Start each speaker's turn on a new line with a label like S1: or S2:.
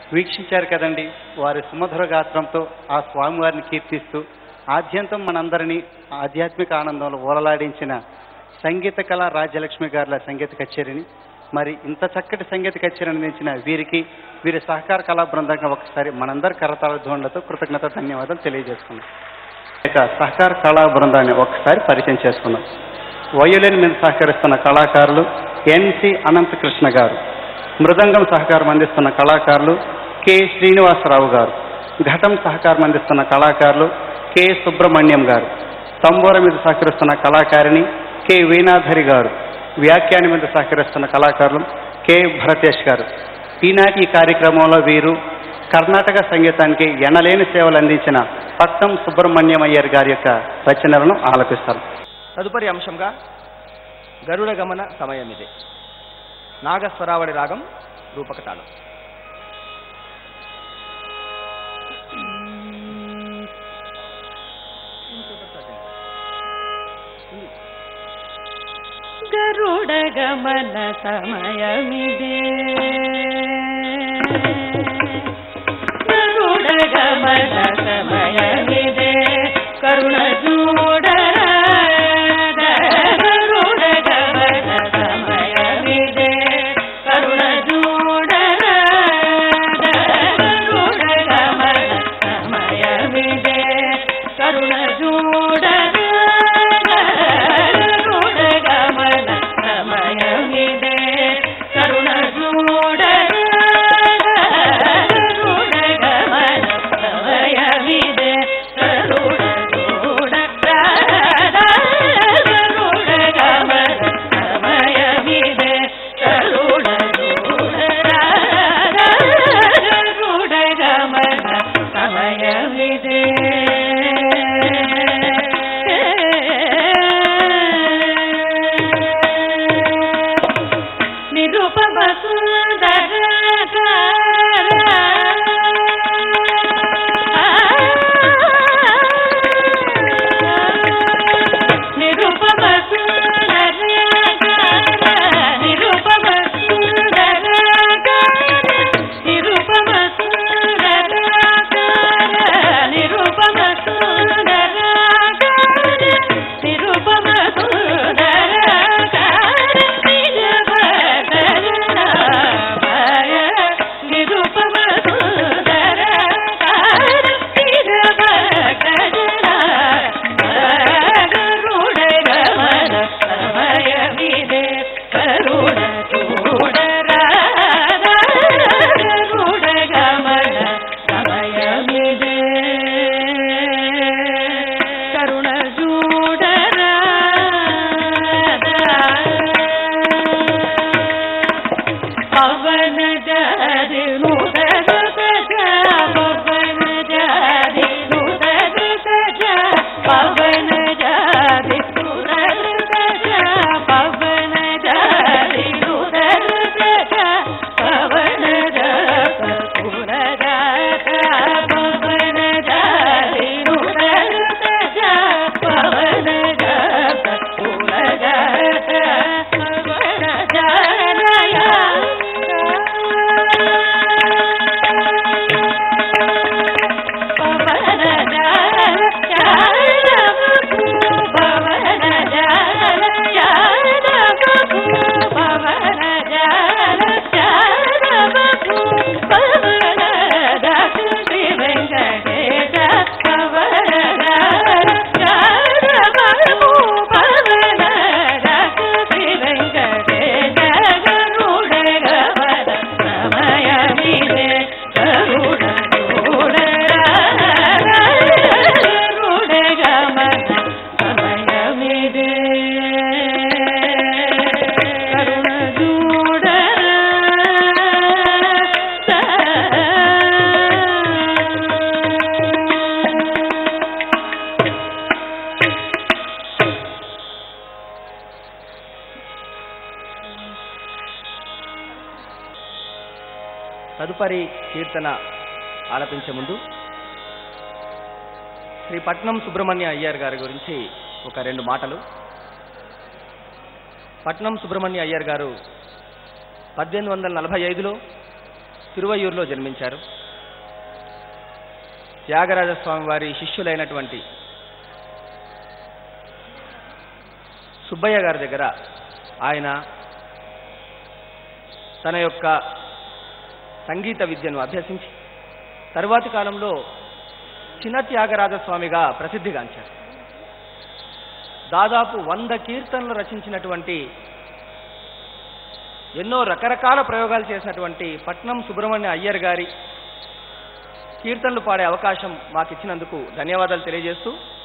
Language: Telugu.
S1: వీక్షించారు కదండి వారి సుమధుర గాత్రంతో ఆ స్వామివారిని కీర్తిస్తూ ఆద్యంతం మనందరినీ ఆధ్యాత్మిక ఆనందంలో ఓలలాడించిన సంగీత కళ రాజ్యలక్ష్మి గారుల సంగీత కచేరీని మరి ఇంత చక్కటి సంగీత కచేరీని అందించిన వీరికి వీరి సహకార కళా బృందంగా ఒకసారి మనందరి కరతాళ ధ్వనులతో కృతజ్ఞత ధన్యవాదాలు తెలియజేసుకున్నాం ఇక సహకార కళా బృందాన్ని ఒకసారి పరిచయం చేసుకుందాం వయోలిన్ మీద సహకరిస్తున్న కళాకారులు ఎన్సి అనంతకృష్ణ గారు మృదంగం సహకారం అందిస్తున్న కళాకారులు కె శ్రీనివాసరావు గారు ఘటం సహకారం అందిస్తున్న కళాకారులు కె సుబ్రహ్మణ్యం గారు తంబూర మీద సహకరిస్తున్న కళాకారిణి కె వీణాధరి గారు వ్యాఖ్యానం మీద సహకరిస్తున్న కళాకారులు కె భరతేష్ గారు ఈనాటి ఈ కార్యక్రమంలో వీరు కర్ణాటక సంగీతానికి ఎనలేని సేవలు అందించిన పట్నం సుబ్రహ్మణ్యం అయ్యర్ గారి యొక్క రచనలను ఆలపిస్తారు
S2: తదుపరి అంశంగా గరుడ గమన సమయం ఇదే నాగస్వరావళి రాగం రూపకతాళం
S3: ಗರುಡ ಗಮನ ಸಮಯಮಿದೆ ಗರುಡ ಗಮನ ಸಮಯಮಿದೆ ಕರುಣ ಜೂಡರ ಗರುಡ ಗಮನ ಸಮಯಮಿದೆ ಕರುಣ ಜೂಡರ ಗರುಡ ಗಮನ ಸಮಯಮಿದೆ ಕರುಣ ಜೂಡರ ಗರುಡ ಗಮನ ಸಮಯವಿದೆ ಕರುಣ ಜೂಡ ಗರುಡ ಗಮನ ಸಮಯವಿದೆ ಕರುಣ ಜೂಡ ಗರುಡ ಗಮನ ಸಮಯವಿದೆ ಕರುಣ ಜೂಡ ಗರುಡ ಗಮನ ಸಮಯವಿದೆ ನಿರುಪಮ ಸುಂದರ ನಿರುಪಮ ಸುಂದರ ನಿರುಪಮ ಸುಂದರ ನಿರುಪಮ ಸುಂದರ ನಿರುಪಮ ಸುಂದರ ನಿರುಪಮ ಸುಂದರ ನಿರುಪಮ ಸುಂದರ ಕರುಣ ಗಮನ ಸಮಯವಿದೆ ಕರುಣ ಚೂಡರ ಕರುಣ ಗಮನ ಸಮಯವಿದೆ ಕರುಣ ಜೂಡರ ಪವನ ಜಾರಿ ನೂತನ ಸಜ ಪವನ ಜಾರಿ ನೂತನ ಸಜ ಪವನ ಜಾರಿ ನೂತನ ಸಜ ಪವನ ಜಾರಿ ನೂತನ ಸಜ ಪವನ ಜಾತ ಪುರಜಾತ ಪವನ ಜಾರಿ ನೂತನ ಸಜ ಪವನ ಜಾತ ಪುರಜಾತ ಪವನ ಜಾನಯ ಪವನ ಜಾಲ ಯಾದವಕು ಪವನ ಜಾಲ ಯಾದವಕು ಪವನ ಜಾಲ ಯಾದವಕು ಪವನ ದಾಸ ಶ್ರೀ ವೆಂಕಟೇಶ ಪವನ ಜಾಲ ಯಾದವಕು ಪವನ ದಾಸ ಶ್ರೀ ವೆಂಕಟೇಶ ಗರುಡ ಗಮನ ಸಮಯವಿದೆ ಗರುಡ ಗರುಡ ಗಮನ ಸಮಯವಿದೆ ಕರುಣ ಜೂಡ
S2: తదుపరి కీర్తన ఆలపించే ముందు శ్రీ పట్నం సుబ్రహ్మణ్య అయ్యర్ గారి గురించి ఒక రెండు మాటలు పట్నం సుబ్రహ్మణ్య అయ్యర్ గారు పద్దెనిమిది వందల నలభై ఐదులో తిరువయ్యూరులో జన్మించారు త్యాగరాజ స్వామి వారి శిష్యులైనటువంటి సుబ్బయ్య గారి దగ్గర ఆయన తన యొక్క సంగీత విద్యను అభ్యసించి తరువాతి కాలంలో చిన్న త్యాగరాజ స్వామిగా ప్రసిద్ధిగాంచారు దాదాపు వంద కీర్తనలు రచించినటువంటి ఎన్నో రకరకాల ప్రయోగాలు చేసినటువంటి పట్నం సుబ్రహ్మణ్య అయ్యర్ గారి కీర్తనలు పాడే అవకాశం మాకు ఇచ్చినందుకు ధన్యవాదాలు తెలియజేస్తూ